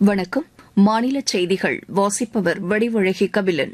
வணக்கம் மாநில செய்திகள் வாசிப்பவர் வடிவழகி கபிலன்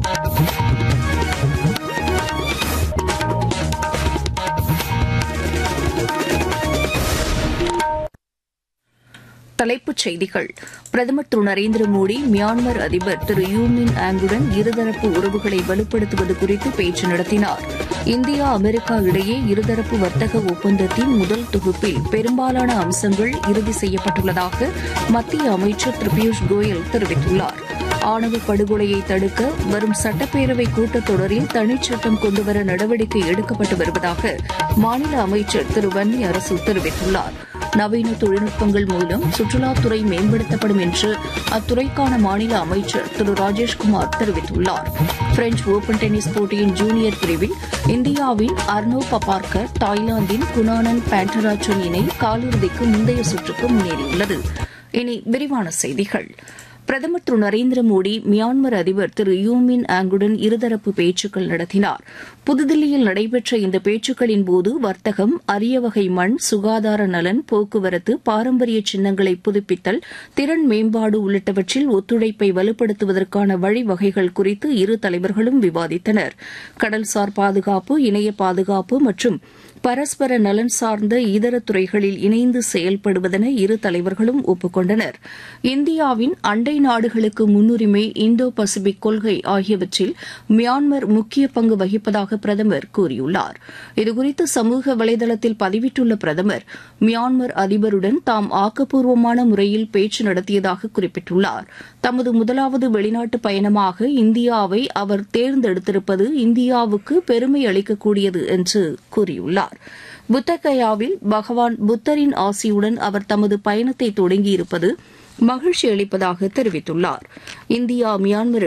தலைப்புச் செய்திகள் பிரதமர் திரு நரேந்திர மோடி மியான்மர் அதிபர் திரு யூமின் ஆங்குடன் இருதரப்பு உறவுகளை வலுப்படுத்துவது குறித்து பேச்சு நடத்தினார் இந்தியா அமெரிக்கா இடையே இருதரப்பு வர்த்தக ஒப்பந்தத்தின் முதல் தொகுப்பில் பெரும்பாலான அம்சங்கள் இறுதி செய்யப்பட்டுள்ளதாக மத்திய அமைச்சர் திரு பியூஷ் கோயல் தெரிவித்துள்ளார் ஆணவ படுகொலையை தடுக்க வரும் சட்டப்பேரவை கூட்டத்தொடரில் தனிச்சட்டம் கொண்டுவர நடவடிக்கை எடுக்கப்பட்டு வருவதாக மாநில அமைச்சர் திரு வன்னி அரசு தெரிவித்துள்ளார் நவீன தொழில்நுட்பங்கள் மூலம் சுற்றுலாத்துறை மேம்படுத்தப்படும் என்று அத்துறைக்கான மாநில அமைச்சர் திரு ராஜேஷ்குமார் தெரிவித்துள்ளார் பிரெஞ்ச் ஓபன் டென்னிஸ் போட்டியின் ஜூனியர் பிரிவில் இந்தியாவின் அர்னோ பபார்கர் தாய்லாந்தின் குணானன் பேண்டராச்சன் இணை காலிறுதிக்கு முந்தைய சுற்றுக்கு முன்னேறியுள்ளது இனி விரிவான செய்திகள் பிரதமர் திரு நரேந்திர மோடி மியான்மர் அதிபர் திரு யூமின் ஆங்குடன் இருதரப்பு பேச்சுக்கள் நடத்தினார் புதுதில்லியில் நடைபெற்ற இந்த பேச்சுக்களின் போது வர்த்தகம் அரிய வகை மண் சுகாதார நலன் போக்குவரத்து பாரம்பரிய சின்னங்களை புதுப்பித்தல் திறன் மேம்பாடு உள்ளிட்டவற்றில் ஒத்துழைப்பை வலுப்படுத்துவதற்கான வழிவகைகள் குறித்து இரு தலைவர்களும் விவாதித்தனர் கடல்சார் பாதுகாப்பு இணைய பாதுகாப்பு மற்றும் பரஸ்பர நலன் சார்ந்த இதர துறைகளில் இணைந்து செயல்படுவதென இரு தலைவர்களும் ஒப்புக்கொண்டனர் இந்தியாவின் அண்டை நாடுகளுக்கு முன்னுரிமை இந்தோ பசிபிக் கொள்கை ஆகியவற்றில் மியான்மர் முக்கிய பங்கு வகிப்பதாக பிரதமர் கூறியுள்ளார் இதுகுறித்து சமூக வலைதளத்தில் பதிவிட்டுள்ள பிரதமர் மியான்மர் அதிபருடன் தாம் ஆக்கப்பூர்வமான முறையில் பேச்சு நடத்தியதாக குறிப்பிட்டுள்ளார் தமது முதலாவது வெளிநாட்டு பயணமாக இந்தியாவை அவர் தேர்ந்தெடுத்திருப்பது இந்தியாவுக்கு பெருமை அளிக்கக்கூடியது என்று கூறியுள்ளார் புத்தகயாவில் பகவான் புத்தரின் ஆசியுடன் அவர் தமது பயணத்தை தொடங்கியிருப்பது மகிழ்ச்சி அளிப்பதாக தெரிவித்துள்ளார் இந்தியா மியான்மர்